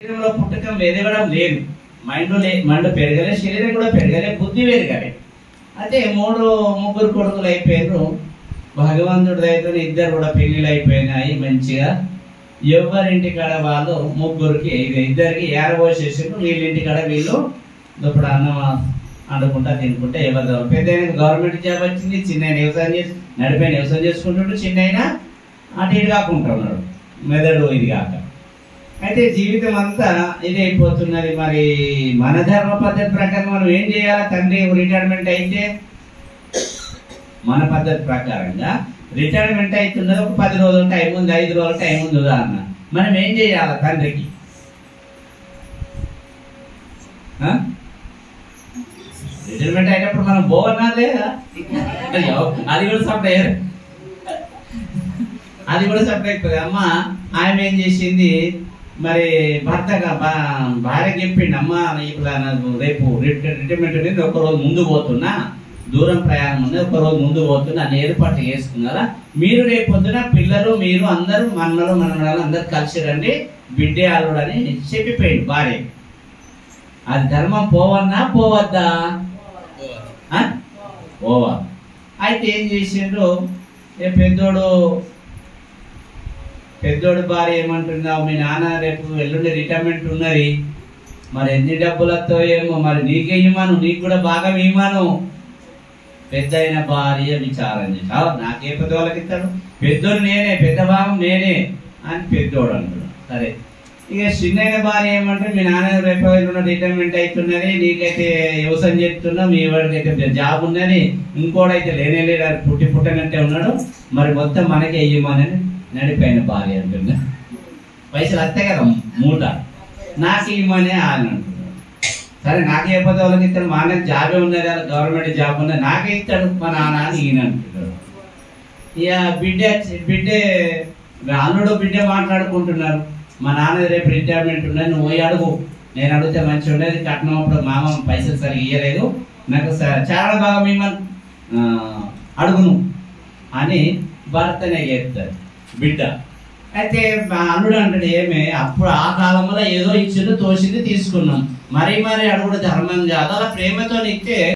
శరీరంలో పుట్టకం ఎదగడం లేదు మైండ్ లే మైండ్ పెరగలే శరీరం కూడా పెరగలే బుద్ధి పెరగలే అయితే మూడు ముగ్గురు కొడుకులు అయిపోయారు భగవంతుడి దగ్గర ఇద్దరు కూడా పెళ్లిళ్ళు అయిపోయినాయి మంచిగా ఎవరింటి కాడ వాళ్ళు ముగ్గురికి ఇక ఇద్దరికి ఏరబోసేసారు వీళ్ళ ఇంటి కాడ వీళ్ళు ఇప్పుడు అన్నం వండుకుంటా తినుకుంటా ఎవరు పెద్ద గవర్నమెంట్ జాబ్ వచ్చింది చిన్న వ్యవసాయం చేసి నడిపోయిన వ్యవసాయం చేసుకుంటుంటే చిన్న అయినా అటు ఇటు కాకుంటున్నాడు మెదడు ఇది కాక అయితే జీవితం అంతా ఇది అయిపోతున్నది మరి మన ధర్మ పద్ధతి ప్రకారం మనం ఏం చేయాలి తండ్రి రిటైర్మెంట్ అయితే మన పద్ధతి ప్రకారంగా రిటైర్మెంట్ అవుతున్నది ఒక పది రోజులు టైం ఉంది ఐదు రోజులు టైం ఉంది ఉదాహరణ మనం ఏం చేయాలి తండ్రికి ఆ? రిటైర్మెంట్ అయినప్పుడు మనం పోవన్నా లేదా అయ్యో, అది కూడా సప్లై అది కూడా సప్లై అవుతుంది అమ్మ ఆమె ఏం చేసింది మరి భర్తగా భా- భార్యకి చెప్పిండు అమ్మ ఇప్పుడు నాకు రేపు రిట- రిటైర్మెంట్ అనేది ఒక రోజు ముందు పోతున్నా దూరం ప్రయాణం ఉంది ఒక రోజు ముందు పోతున్నా అని ఏర్పాటు చేసుకున్నారా మీరు రేపు పొద్దున పిల్లలు మీరు అందరూ మన్నలు మనమరాలు అందరు కలిసి రండి బిడ్డే అల్లుడు అని చెప్పిపోయింది భార్య అది ధర్మం పోవన్నా పోవద్దా ఆ? పోవా అయితే ఏం చేసిండ్రు ఏ పెద్దోడు పెద్దోడు భార్య ఏమంటున్నావు మీ నాన్న రేపు ఎల్లుండి రిటైర్మెంట్ ఉన్నది మరి ఎన్ని డబ్బులు వస్తాయో ఏమో మరి నీకే ఇవ్వను నీకు కూడా బాగా ఇవ్వను పెద్ద అయిన భార్య విచారం చేశావు నాకే పెద్ద వాళ్ళకి ఇస్తాడు పెద్దోడు నేనే పెద్ద భాగం నేనే అని పెద్దోడు అంటున్నాడు సరే ఇక చిన్న భార్య ఏమంటే మీ నాన్న రేపు ఎల్లుండి రిటైర్మెంట్ అవుతున్నది నీకైతే వ్యవసాయం చేస్తున్నా మీ వాడికి అయితే జాబ్ ఉన్నది ఇంకోడైతే లేనే లేడు అది పుట్టి పుట్టనంటే ఉన్నాడు మరి మొత్తం మనకే ఇవ్వమని నడిపోయిన భార్య అంటున్నా పైసలు వస్తాయి కదా మూట నాకు ఇవ్వమని ఆయన అంటున్నాడు సరే నాకే అయిపోతే వాళ్ళకి ఇస్తాడు మా అన్నకి జాబే ఉన్నది వాళ్ళ గవర్నమెంట్ జాబ్ ఉన్నది నాకే ఇస్తాడు మా నాన్న అని ఈయన అంటున్నాడు ఇక బిడ్డ బిడ్డే అల్లుడు బిడ్డ మాట్లాడుకుంటున్నారు మా నాన్న రేపు రిటైర్మెంట్ ఉన్నది నువ్వు పోయి అడుగు నేను అడిగితే మంచి ఉండేది కట్నం అప్పుడు మామ పైసలు సరిగ్గా ఇయ్యలేదు నాకు స- చాలా బాగా మిమ్మల్ని ఆ, అడుగును అని భర్తనే చేస్తారు బిడ్డ అయితే మా అల్లుడు అంటాడు ఏమే అప్పుడు ఆ కాలంలో ఏదో ఇచ్చింది తోసింది తీసుకున్నాం మరీ మరీ అడుగుడు ధర్మం కాదు అలా ప్రేమతో ఇస్తే